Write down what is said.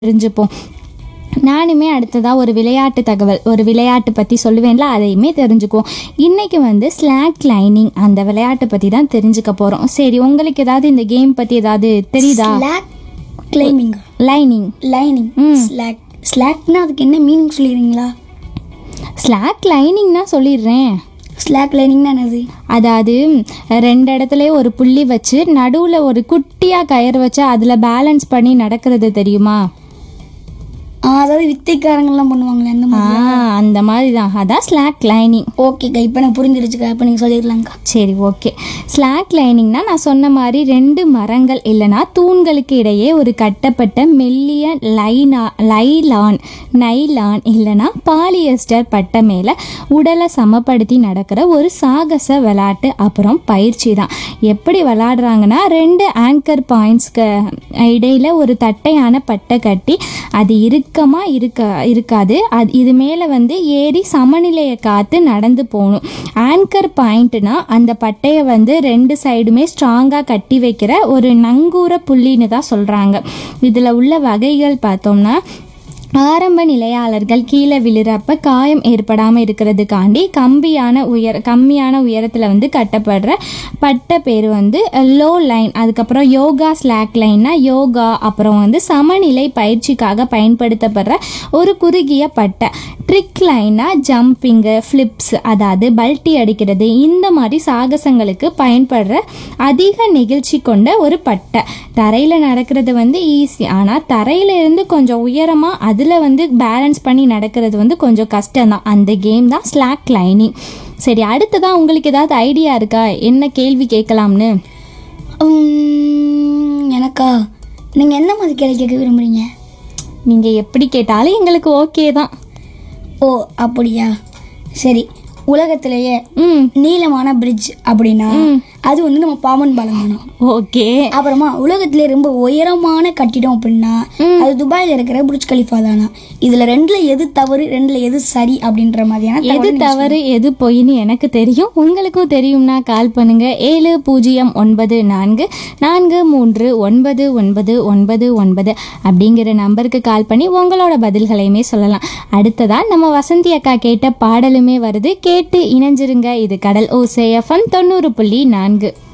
தெரிஞ்சுப்போம் நானுமே அடுத்ததாக ஒரு விளையாட்டு தகவல் ஒரு விளையாட்டு பற்றி சொல்லுவேன்ல அதையுமே தெரிஞ்சுக்குவோம் இன்றைக்கி வந்து ஸ்லாக் லைனிங் அந்த விளையாட்டை பற்றி தான் தெரிஞ்சுக்க போகிறோம் சரி உங்களுக்கு ஏதாவது இந்த கேம் பற்றி ஏதாவது தெரியுதா slack climbing lining lining slack ஸ்லாக்னா அதுக்கு என்ன மீனிங் சொல்லிடுறீங்களா ஸ்லாக் லைனிங்னா சொல்லிடுறேன் ஸ்லாக் லைனிங்னா என்னது அதாவது ரெண்டு இடத்துலயே ஒரு புள்ளி வச்சு நடுவில் ஒரு குட்டியாக கயிறு வச்சு அதில் பேலன்ஸ் பண்ணி நடக்கிறது தெரியுமா ஆ, அதாவது வித்தைக்காரங்கெல்லாம் பண்ணுவாங்களே அந்த ஆ மாதிரி அந்த மாதிரி தான் அதான் ஸ்லாக் லைனிங் ஓகேக்கா இப்போ எனக்கு புரிஞ்சிருச்சுக்கா இப்போ நீங்கள் சொல்லிடலாங்க்கா சரி ஓகே ஸ்லாக் லைனிங்னா நான் சொன்ன மாதிரி ரெண்டு மரங்கள் இல்லைனா தூண்களுக்கு இடையே ஒரு கட்டப்பட்ட மெல்லிய லைனா லைலான் நைலான் இல்லைனா பாலியஸ்டர் பட்டை மேலே உடலை சமப்படுத்தி நடக்கிற ஒரு சாகச விளையாட்டு அப்புறம் பயிற்சி தான் எப்படி விளாடுறாங்கன்னா ரெண்டு ஆங்கர் பாயிண்ட்ஸ்க்கு இடையில ஒரு தட்டையான பட்டை கட்டி அது இறுக்கமாக இருக்க இருக்காது அது இது மேலே வந்து ஏறி சமநிலையை காத்து நடந்து போகணும் ஆங்கர் பாயிண்ட்னா அந்த பட்டையை வந்து ரெண்டு சைடுமே ஸ்ட்ராங்காக கட்டி வைக்கிற ஒரு நங்கூர புள்ளின்னு தான் சொல்கிறாங்க இதில் உள்ள வகைகள் பார்த்தோம்னா ஆரம்ப நிலையாளர்கள் கீழே விழுறப்ப காயம் ஏற்படாமல் இருக்கிறதுக்காண்டி கம்பியான உயர கம்மியான உயரத்தில் வந்து கட்டப்படுற பட்டை பேர் வந்து லோ லைன் அதுக்கப்புறம் யோகா ஸ்லாக் லைன்னா யோகா அப்புறம் வந்து சமநிலை பயிற்சிக்காக பயன்படுத்தப்படுற ஒரு குறுகிய பட்டை ட்ரிக் லைனா ஜம்பிங்கு ஃப்ளிப்ஸ் அதாவது பல்ட்டி அடிக்கிறது இந்த மாதிரி சாகசங்களுக்கு பயன்படுற அதிக நெகிழ்ச்சி கொண்ட ஒரு பட்டை தரையில் நடக்கிறது வந்து ஈஸி ஆனால் தரையில இருந்து கொஞ்சம் உயரமாக அதில் வந்து பேலன்ஸ் பண்ணி நடக்கிறது வந்து கொஞ்சம் கஷ்டம்தான் அந்த கேம் தான் ஸ்லாக் லைனிங் சரி அடுத்ததான் உங்களுக்கு ஏதாவது ஐடியா இருக்கா என்ன கேள்வி கேட்கலாம்னு உம், எனக்கா நீங்கள் என்ன மாதிரி கேள்வி கேட்க விரும்புறீங்க நீங்கள் எப்படி கேட்டாலும் எங்களுக்கு ஓகே தான் ஓ அப்படியா சரி உலகத்திலேயே ம் நீளமான பிரிட்ஜ் அப்படின்னா அது வந்து நம்ம பாமன் பாலம் தானோ ஓகே அப்புறமா உலகத்திலே ரொம்ப உயரமான கட்டிடம் அப்படின்னா அது துபாயில இருக்கிற புர்ஜ் கலிஃபா தானா இதுல ரெண்டுல எது தவறு ரெண்டுல எது சரி அப்படின்ற மாதிரியான எது தகவலை நீங்க தவறு எது பொய்ன்னு எனக்கு தெரியும் உங்களுக்கும் தெரியும்னா கால் பண்ணுங்க ஏழு பூஜ்ஜியம் ஒன்பது நான்கு நான்கு மூன்று ஒன்பது ஒன்பது ஒன்பது ஒன்பது அப்படிங்கிற நம்பருக்கு கால் பண்ணி உங்களோட பதில்களையுமே சொல்லலாம் அடுத்ததா நம்ம வசந்தி அக்கா கேட்ட பாடலுமே வருது கேட்டு இணைஞ்சிருங்க இது கடல் ஓசேஎஃப்எம் தொண்ணூறு புள்ளி நான்கு